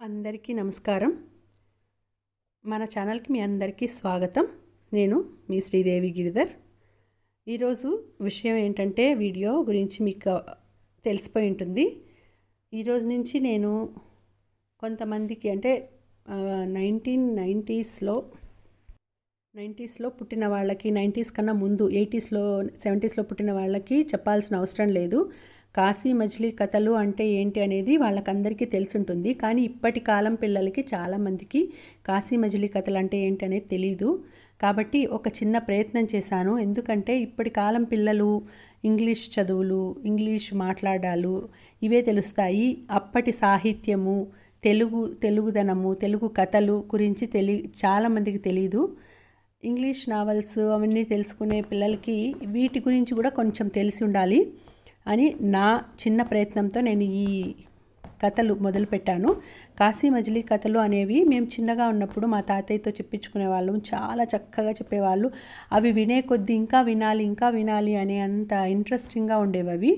అందరికీ నమస్కారం మన ఛానల్కి మీ అందరికీ స్వాగతం నేను మీ శ్రీదేవి గిరిధర్ ఈరోజు విషయం ఏంటంటే వీడియో గురించి మీకు తెలిసిపోయి ఉంటుంది ఈరోజు నుంచి నేను కొంతమందికి అంటే నైన్టీన్ నైంటీస్లో నైంటీస్లో పుట్టిన వాళ్ళకి నైంటీస్ కన్నా ముందు ఎయిటీస్లో సెవెంటీస్లో పుట్టిన వాళ్ళకి చెప్పాల్సిన అవసరం లేదు కాశీ మజిలీ కథలు అంటే ఏంటి అనేది వాళ్ళకందరికీ తెలుసుంటుంది కానీ ఇప్పటి కాలం పిల్లలకి చాలామందికి కాశీ మజిలీ కథలు అంటే ఏంటి అనేది తెలీదు కాబట్టి ఒక చిన్న ప్రయత్నం చేశాను ఎందుకంటే ఇప్పటి కాలం పిల్లలు ఇంగ్లీష్ చదువులు ఇంగ్లీష్ మాట్లాడాలు ఇవే తెలుస్తాయి అప్పటి సాహిత్యము తెలుగు తెలుగుదనము తెలుగు కథలు గురించి తెలి చాలామందికి తెలీదు ఇంగ్లీష్ నావల్స్ అవన్నీ తెలుసుకునే పిల్లలకి వీటి గురించి కూడా కొంచెం తెలిసి ఉండాలి అని నా చిన్న ప్రయత్నంతో నేను ఈ కథలు మొదలుపెట్టాను కాశీ మజిలీ కథలు అనేవి మేము చిన్నగా ఉన్నప్పుడు మా తాతయ్యతో చెప్పించుకునే వాళ్ళం చాలా చక్కగా చెప్పేవాళ్ళు అవి వినే కొద్దీ ఇంకా వినాలి ఇంకా వినాలి అనే అంత ఇంట్రెస్టింగ్గా ఉండేవి అవి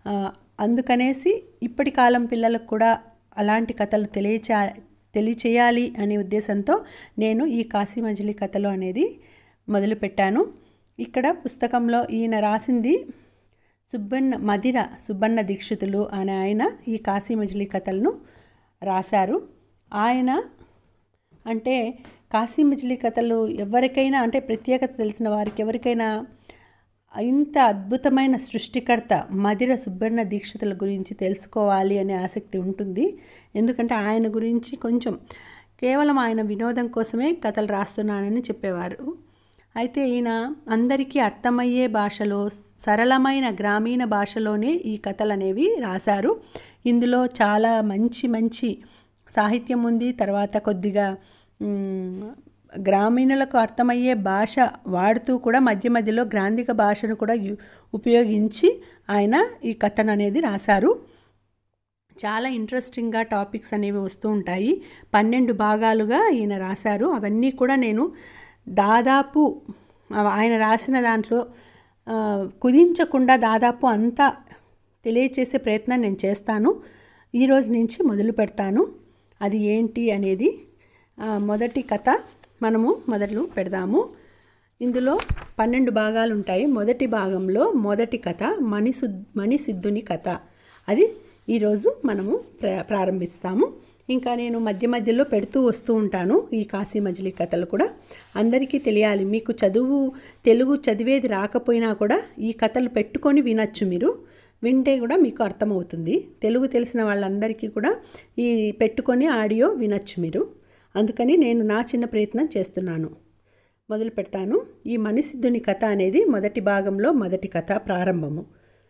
అందుకనేసి ఇప్పటి కాలం పిల్లలకు కూడా అలాంటి కథలు తెలియచే తెలియచేయాలి అనే ఉద్దేశంతో నేను ఈ కాశీ మజిలీ కథలు అనేది మొదలుపెట్టాను ఇక్కడ పుస్తకంలో ఈయన రాసింది సుబ్బన్న మదిర సుబ్బన్న దీక్షితులు అనే ఆయన ఈ కాశీ మజిలీ కథలను రాశారు ఆయన అంటే కాశీ మజిలీ కథలు ఎవరికైనా అంటే ప్రత్యేకత తెలిసిన వారికి ఎవరికైనా ఇంత అద్భుతమైన సృష్టికర్త మదిర సుబ్బన్న దీక్షితుల గురించి తెలుసుకోవాలి అనే ఆసక్తి ఉంటుంది ఎందుకంటే ఆయన గురించి కొంచెం కేవలం ఆయన వినోదం కోసమే కథలు రాస్తున్నానని చెప్పేవారు అయితే ఈయన అందరికీ అర్థమయ్యే భాషలో సరళమైన గ్రామీణ భాషలోనే ఈ కథలు అనేవి రాశారు ఇందులో చాలా మంచి మంచి సాహిత్యం ఉంది తర్వాత కొద్దిగా గ్రామీణులకు అర్థమయ్యే భాష వాడుతూ కూడా మధ్య మధ్యలో గ్రాంధిక భాషను కూడా ఉపయోగించి ఆయన ఈ కథను అనేది రాశారు చాలా ఇంట్రెస్టింగ్గా టాపిక్స్ అనేవి వస్తూ ఉంటాయి పన్నెండు భాగాలుగా ఈయన రాశారు అవన్నీ కూడా నేను దాదాపు ఆయన రాసిన దాంట్లో కుదించకుండా దాదాపు అంతా తెలియచేసే ప్రయత్నం నేను చేస్తాను ఈరోజు నుంచి మొదలు పెడతాను అది ఏంటి అనేది మొదటి కథ మనము మొదలు పెడదాము ఇందులో పన్నెండు భాగాలు ఉంటాయి మొదటి భాగంలో మొదటి కథ మణిసు మణిసిద్ధుని కథ అది ఈరోజు మనము ప్ర ప్రారంభిస్తాము ఇంకా నేను మధ్య మధ్యలో పెడుతూ వస్తూ ఉంటాను ఈ కాశీ మజిలీ కథలు కూడా అందరికీ తెలియాలి మీకు చదువు తెలుగు చదివేది రాకపోయినా కూడా ఈ కథలు పెట్టుకొని వినొచ్చు మీరు వింటే కూడా మీకు అర్థమవుతుంది తెలుగు తెలిసిన వాళ్ళందరికీ కూడా ఈ పెట్టుకొని ఆడియో వినొచ్చు మీరు అందుకని నేను నా చిన్న ప్రయత్నం చేస్తున్నాను మొదలు పెడతాను ఈ మణిసిద్ధుని కథ అనేది మొదటి భాగంలో మొదటి కథ ప్రారంభము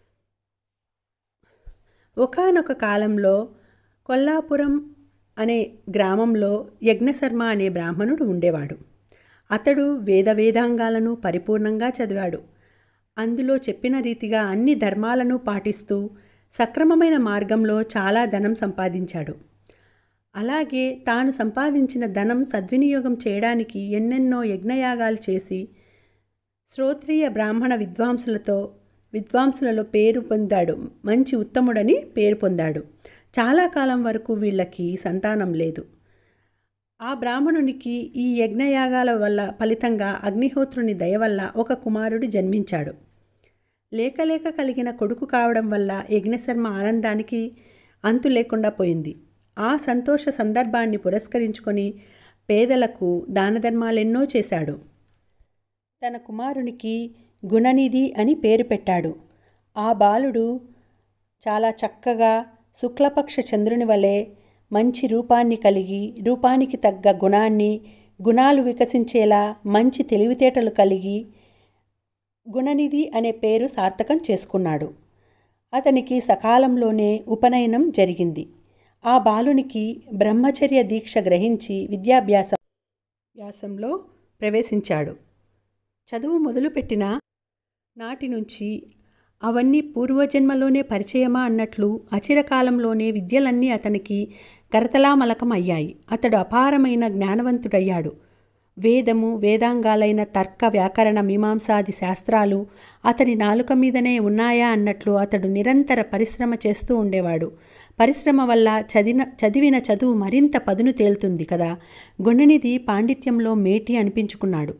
ఒకనొక కాలంలో కొల్లాపురం అనే గ్రామంలో యజ్ఞశర్మ అనే బ్రాహ్మణుడు ఉండేవాడు అతడు వేద వేదాంగాలను పరిపూర్ణంగా చదివాడు అందులో చెప్పిన రీతిగా అన్ని ధర్మాలను పాటిస్తూ సక్రమమైన మార్గంలో చాలా ధనం సంపాదించాడు అలాగే తాను సంపాదించిన ధనం సద్వినియోగం చేయడానికి ఎన్నెన్నో యజ్ఞయాగాలు చేసి శ్రోత్రియ బ్రాహ్మణ విద్వాంసులతో విద్వాంసులలో పేరు పొందాడు మంచి ఉత్తముడని పేరు పొందాడు చాలా కాలం వరకు వీళ్ళకి సంతానం లేదు ఆ బ్రాహ్మణునికి ఈ యజ్ఞయాగాల వల్ల ఫలితంగా అగ్నిహోత్రుని దయ వల్ల ఒక కుమారుడు జన్మించాడు లేక లేక కలిగిన కొడుకు కావడం వల్ల యజ్ఞశర్మ ఆనందానికి అంతు లేకుండా పోయింది ఆ సంతోష సందర్భాన్ని పురస్కరించుకొని పేదలకు దానధర్మాలెన్నో చేశాడు తన కుమారునికి గుణనిధి అని పేరు పెట్టాడు ఆ బాలుడు చాలా చక్కగా శుక్లపక్ష చంద్రుని వలె మంచి రూపాన్ని కలిగి రూపానికి తగ్గ గుణాన్ని గుణాలు వికసించేలా మంచి తెలివితేటలు కలిగి గుణనిధి అనే పేరు సార్థకం చేసుకున్నాడు అతనికి సకాలంలోనే ఉపనయనం జరిగింది ఆ బాలునికి బ్రహ్మచర్య దీక్ష గ్రహించి విద్యాభ్యాసం వ్యాసంలో ప్రవేశించాడు చదువు మొదలుపెట్టిన నాటి నుంచి అవన్నీ పూర్వజన్మలోనే పరిచయమా అన్నట్లు అచిరకాలంలోనే విద్యలన్నీ అతనికి కరతలామలకం అయ్యాయి అతడు అపారమైన జ్ఞానవంతుడయ్యాడు వేదము వేదాంగాలైన తర్క వ్యాకరణ మీమాంసాది శాస్త్రాలు అతని నాలుక మీదనే ఉన్నాయా అన్నట్లు అతడు నిరంతర పరిశ్రమ చేస్తూ ఉండేవాడు పరిశ్రమ వల్ల చదివిన చదివిన చదువు మరింత పదును తేలుతుంది కదా గుణనిధి పాండిత్యంలో మేటి అనిపించుకున్నాడు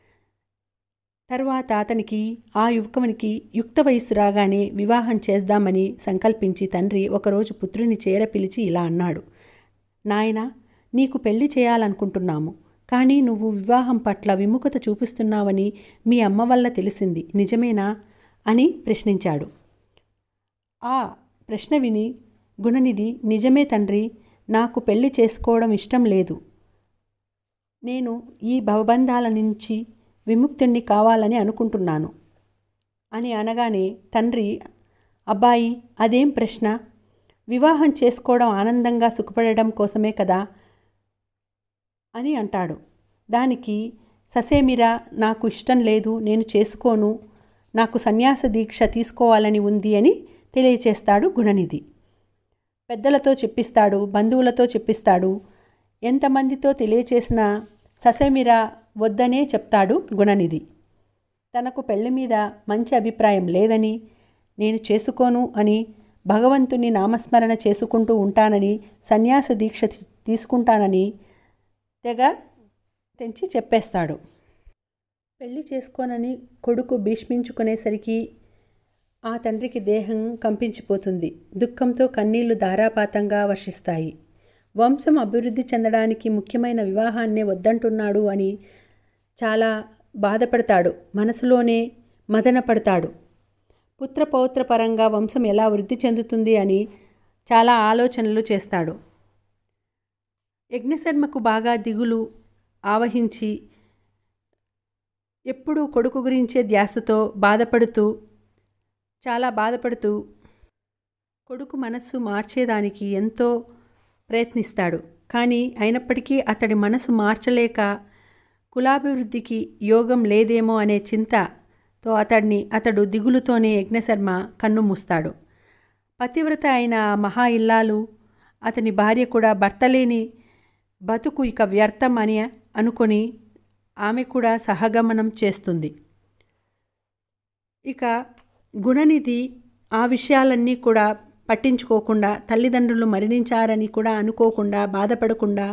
తర్వాత అతనికి ఆ యువకునికి యుక్త వయస్సు రాగానే వివాహం చేద్దామని సంకల్పించి తండ్రి ఒకరోజు పుత్రుని చేర పిలిచి ఇలా అన్నాడు నాయనా నీకు పెళ్లి చేయాలనుకుంటున్నాము కానీ నువ్వు వివాహం పట్ల విముఖత చూపిస్తున్నావని మీ అమ్మ వల్ల తెలిసింది నిజమేనా అని ప్రశ్నించాడు ఆ ప్రశ్న విని గుణనిధి నిజమే తండ్రి నాకు పెళ్లి చేసుకోవడం ఇష్టం లేదు నేను ఈ భవబంధాల నుంచి విముక్తుణ్ణి కావాలని అనుకుంటున్నాను అని అనగానే తండ్రి అబ్బాయి అదేం ప్రశ్న వివాహం చేసుకోవడం ఆనందంగా సుఖపడడం కోసమే కదా అని అంటాడు దానికి ససేమిరా నాకు ఇష్టం లేదు నేను చేసుకోను నాకు సన్యాస దీక్ష తీసుకోవాలని ఉంది అని తెలియచేస్తాడు గుణనిధి పెద్దలతో చెప్పిస్తాడు బంధువులతో చెప్పిస్తాడు ఎంతమందితో తెలియచేసినా ససేమిరా వద్దనే చెప్తాడు గుణనిధి తనకు పెళ్లి మీద మంచి అభిప్రాయం లేదని నేను చేసుకోను అని భగవంతుని నామస్మరణ చేసుకుంటూ ఉంటానని సన్యాస దీక్ష తీసుకుంటానని తెగ తెంచి చెప్పేస్తాడు పెళ్లి చేసుకోనని కొడుకు భీష్మించుకునేసరికి ఆ తండ్రికి దేహం కంపించిపోతుంది దుఃఖంతో కన్నీళ్లు ధారాపాతంగా వర్షిస్తాయి వంశం అభివృద్ధి చెందడానికి ముఖ్యమైన వివాహాన్నే వద్దంటున్నాడు అని చాలా బాధపడతాడు మనసులోనే మదన పడతాడు పుత్ర పౌత్ర పరంగా వంశం ఎలా వృద్ధి చెందుతుంది అని చాలా ఆలోచనలు చేస్తాడు యజ్ఞశర్మకు బాగా దిగులు ఆవహించి ఎప్పుడూ కొడుకు గురించే ధ్యాసతో బాధపడుతూ చాలా బాధపడుతూ కొడుకు మనస్సు మార్చేదానికి ఎంతో ప్రయత్నిస్తాడు కానీ అయినప్పటికీ అతడి మనసు మార్చలేక కులాభివృద్ధికి యోగం లేదేమో అనే చింతతో అతడిని అతడు దిగులుతోనే యజ్ఞశర్మ కన్ను మూస్తాడు పతివ్రత అయిన ఆ మహా ఇల్లాలు అతని భార్య కూడా భర్త లేని బతుకు ఇక వ్యర్థం అని అనుకొని ఆమె కూడా సహగమనం చేస్తుంది ఇక గుణనిధి ఆ విషయాలన్నీ కూడా పట్టించుకోకుండా తల్లిదండ్రులు మరణించారని కూడా అనుకోకుండా బాధపడకుండా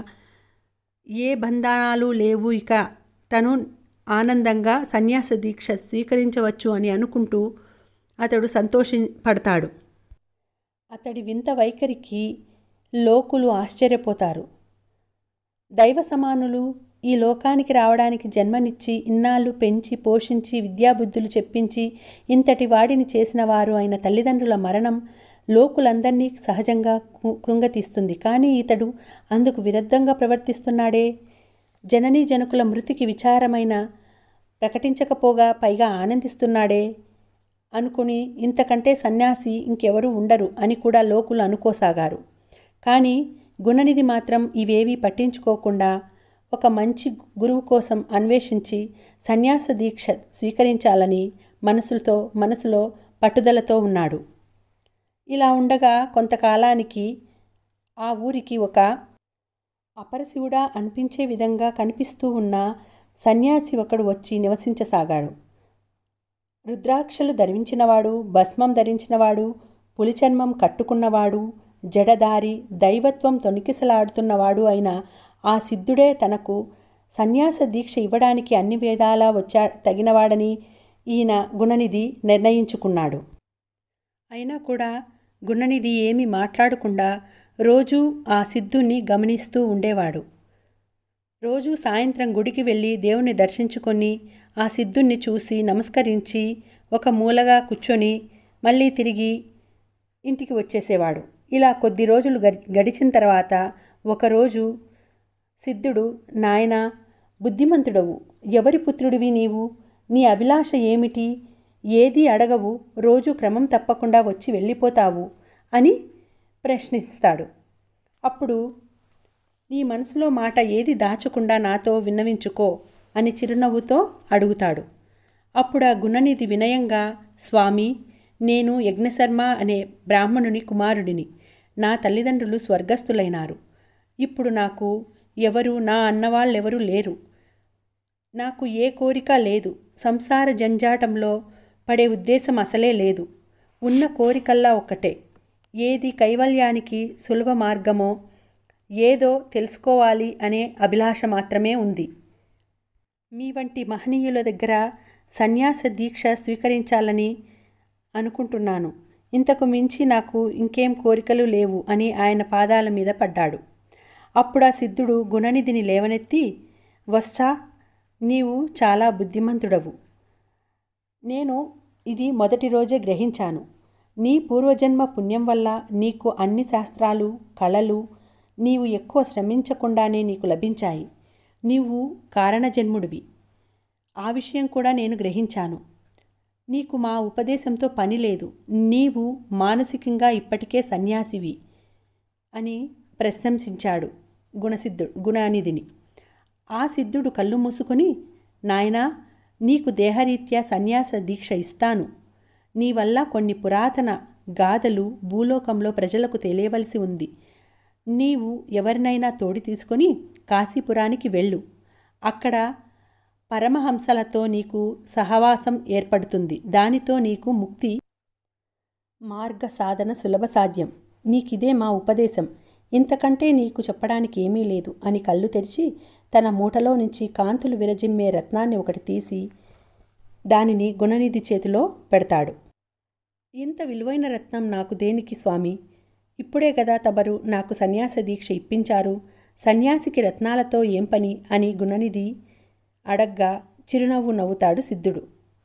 ఏ బంధనాలు లేవు ఇక తను ఆనందంగా సన్యాస దీక్ష స్వీకరించవచ్చు అని అనుకుంటూ అతడు సంతోషపడతాడు అతడి వింత వైఖరికి లోకులు ఆశ్చర్యపోతారు దైవ సమానులు ఈ లోకానికి రావడానికి జన్మనిచ్చి ఇన్నాళ్ళు పెంచి పోషించి విద్యాబుద్ధులు చెప్పించి ఇంతటి వాడిని చేసిన వారు అయిన తల్లిదండ్రుల మరణం లోకులందరినీ సహజంగా కృంగతీస్తుంది కానీ ఇతడు అందుకు విరుద్ధంగా ప్రవర్తిస్తున్నాడే జననీ జనకుల మృతికి విచారమైన ప్రకటించకపోగా పైగా ఆనందిస్తున్నాడే అనుకుని ఇంతకంటే సన్యాసి ఇంకెవరూ ఉండరు అని కూడా లోకులు అనుకోసాగారు కానీ గుణనిధి మాత్రం ఇవేవీ పట్టించుకోకుండా ఒక మంచి గురువు కోసం అన్వేషించి సన్యాస దీక్ష స్వీకరించాలని మనసులతో మనసులో పట్టుదలతో ఉన్నాడు ఇలా ఉండగా కొంతకాలానికి ఆ ఊరికి ఒక అపరశివుడా అనిపించే విధంగా కనిపిస్తూ ఉన్న సన్యాసి ఒకడు వచ్చి నివసించసాగాడు రుద్రాక్షలు ధరించినవాడు భస్మం ధరించినవాడు పులిచర్మం కట్టుకున్నవాడు జడదారి దైవత్వం తొణికిసలాడుతున్నవాడు అయిన ఆ సిద్ధుడే తనకు సన్యాస దీక్ష ఇవ్వడానికి అన్ని వేదాలా వచ్చా తగినవాడని ఈయన గుణనిధి నిర్ణయించుకున్నాడు అయినా కూడా గుణనిధి ఏమీ మాట్లాడకుండా రోజూ ఆ సిద్ధుని గమనిస్తూ ఉండేవాడు రోజు సాయంత్రం గుడికి వెళ్ళి దేవుణ్ణి దర్శించుకొని ఆ సిద్ధుణ్ణి చూసి నమస్కరించి ఒక మూలగా కూర్చొని మళ్ళీ తిరిగి ఇంటికి వచ్చేసేవాడు ఇలా కొద్ది రోజులు గడిచిన తర్వాత ఒకరోజు సిద్ధుడు నాయనా బుద్ధిమంతుడవు ఎవరి పుత్రుడివి నీవు నీ అభిలాష ఏమిటి ఏది అడగవు రోజు క్రమం తప్పకుండా వచ్చి వెళ్ళిపోతావు అని ప్రశ్నిస్తాడు అప్పుడు నీ మనసులో మాట ఏది దాచకుండా నాతో విన్నవించుకో అని చిరునవ్వుతో అడుగుతాడు అప్పుడు ఆ గుణనిధి వినయంగా స్వామి నేను యజ్ఞశర్మ అనే బ్రాహ్మణుని కుమారుడిని నా తల్లిదండ్రులు స్వర్గస్థులైనారు ఇప్పుడు నాకు ఎవరు నా అన్నవాళ్ళెవరూ లేరు నాకు ఏ కోరిక లేదు సంసార జంజాటంలో పడే ఉద్దేశం అసలే లేదు ఉన్న కోరికల్లా ఒక్కటే ఏది కైవల్యానికి సులభ మార్గమో ఏదో తెలుసుకోవాలి అనే అభిలాష మాత్రమే ఉంది మీ వంటి మహనీయుల దగ్గర సన్యాస దీక్ష స్వీకరించాలని అనుకుంటున్నాను ఇంతకు మించి నాకు ఇంకేం కోరికలు లేవు అని ఆయన పాదాల మీద పడ్డాడు అప్పుడు ఆ సిద్ధుడు గుణనిధిని లేవనెత్తి వత్సా నీవు చాలా బుద్ధిమంతుడవు నేను ఇది మొదటి రోజే గ్రహించాను నీ పూర్వజన్మ పుణ్యం వల్ల నీకు అన్ని శాస్త్రాలు కళలు నీవు ఎక్కువ శ్రమించకుండానే నీకు లభించాయి నీవు కారణజన్ముడివి ఆ విషయం కూడా నేను గ్రహించాను నీకు మా ఉపదేశంతో పని లేదు నీవు మానసికంగా ఇప్పటికే సన్యాసివి అని ప్రశంసించాడు గుణసిద్ధుడు గుణనిధిని ఆ సిద్ధుడు కళ్ళు మూసుకొని నాయనా నీకు దేహరీత్యా సన్యాస దీక్ష ఇస్తాను నీ వల్ల కొన్ని పురాతన గాథలు భూలోకంలో ప్రజలకు తెలియవలసి ఉంది నీవు ఎవరినైనా తోడి తీసుకొని కాశీపురానికి వెళ్ళు అక్కడ పరమహంసలతో నీకు సహవాసం ఏర్పడుతుంది దానితో నీకు ముక్తి మార్గ సాధన సులభ సాధ్యం నీకిదే మా ఉపదేశం ఇంతకంటే నీకు చెప్పడానికి ఏమీ లేదు అని కళ్ళు తెరిచి తన మూటలో నుంచి కాంతులు విరజిమ్మే రత్నాన్ని ఒకటి తీసి దానిని గుణనిధి చేతిలో పెడతాడు ఇంత విలువైన రత్నం నాకు దేనికి స్వామి ఇప్పుడే కదా తమరు నాకు సన్యాస దీక్ష ఇప్పించారు సన్యాసికి రత్నాలతో ఏం పని అని గుణనిధి అడగ్గా చిరునవ్వు నవ్వుతాడు సిద్ధుడు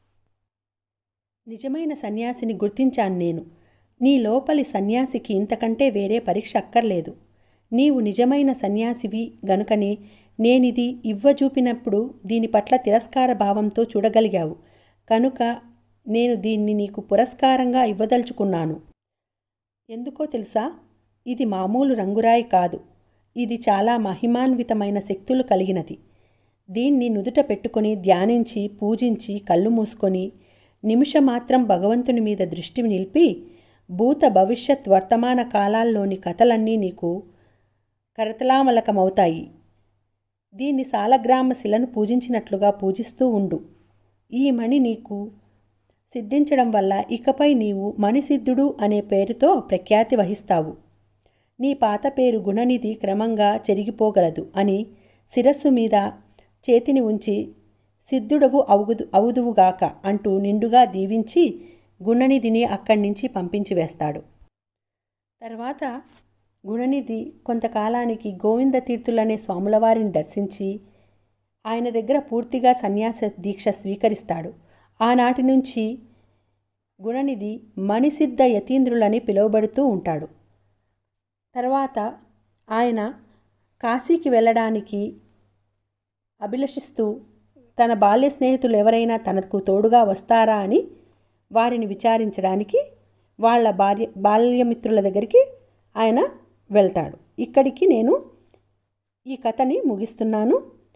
నిజమైన సన్యాసిని గుర్తించాను నేను నీ లోపలి సన్యాసికి ఇంతకంటే వేరే పరీక్ష అక్కర్లేదు నీవు నిజమైన సన్యాసివి గనుకనే నేనిది ఇవ్వజూపినప్పుడు దీని పట్ల తిరస్కార భావంతో చూడగలిగావు కనుక నేను దీన్ని నీకు పురస్కారంగా ఇవ్వదలుచుకున్నాను ఎందుకో తెలుసా ఇది మామూలు రంగురాయి కాదు ఇది చాలా మహిమాన్వితమైన శక్తులు కలిగినది దీన్ని నుదుట పెట్టుకొని ధ్యానించి పూజించి కళ్ళు మూసుకొని నిమిషమాత్రం భగవంతుని మీద దృష్టి నిలిపి భూత భవిష్యత్ వర్తమాన కాలాల్లోని కథలన్నీ నీకు కరతలామలకమవుతాయి దీన్ని సాలగ్రామ శిలను పూజించినట్లుగా పూజిస్తూ ఉండు ఈ మణి నీకు సిద్ధించడం వల్ల ఇకపై నీవు మణిసిద్ధుడు అనే పేరుతో ప్రఖ్యాతి వహిస్తావు నీ పాత పేరు గుణనిధి క్రమంగా చెరిగిపోగలదు అని శిరస్సు మీద చేతిని ఉంచి సిద్ధుడవు అవుదు అవుదువుగాక అంటూ నిండుగా దీవించి గుణనిధిని అక్కడి నుంచి పంపించి వేస్తాడు తర్వాత గుణనిధి కొంతకాలానికి గోవింద తీర్థులనే స్వాములవారిని దర్శించి ఆయన దగ్గర పూర్తిగా సన్యాస దీక్ష స్వీకరిస్తాడు ఆనాటి నుంచి గుణనిధి మణిసిద్ధ యతీంద్రులని పిలువబడుతూ ఉంటాడు తర్వాత ఆయన కాశీకి వెళ్ళడానికి అభిలషిస్తూ తన బాల్య స్నేహితులు ఎవరైనా తనకు తోడుగా వస్తారా అని వారిని విచారించడానికి వాళ్ళ భార్య బాల్యమిత్రుల దగ్గరికి ఆయన వెళ్తాడు ఇక్కడికి నేను ఈ కథని ముగిస్తున్నాను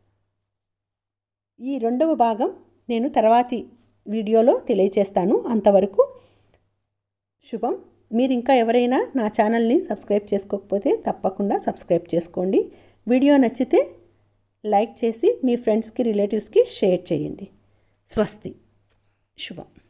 ఈ రెండవ భాగం నేను తర్వాతి వీడియోలో తెలియచేస్తాను అంతవరకు శుభం మీరు ఇంకా ఎవరైనా నా ఛానల్ని సబ్స్క్రైబ్ చేసుకోకపోతే తప్పకుండా సబ్స్క్రైబ్ చేసుకోండి వీడియో నచ్చితే లైక్ చేసి మీ ఫ్రెండ్స్కి రిలేటివ్స్కి షేర్ చేయండి స్వస్తి శుభం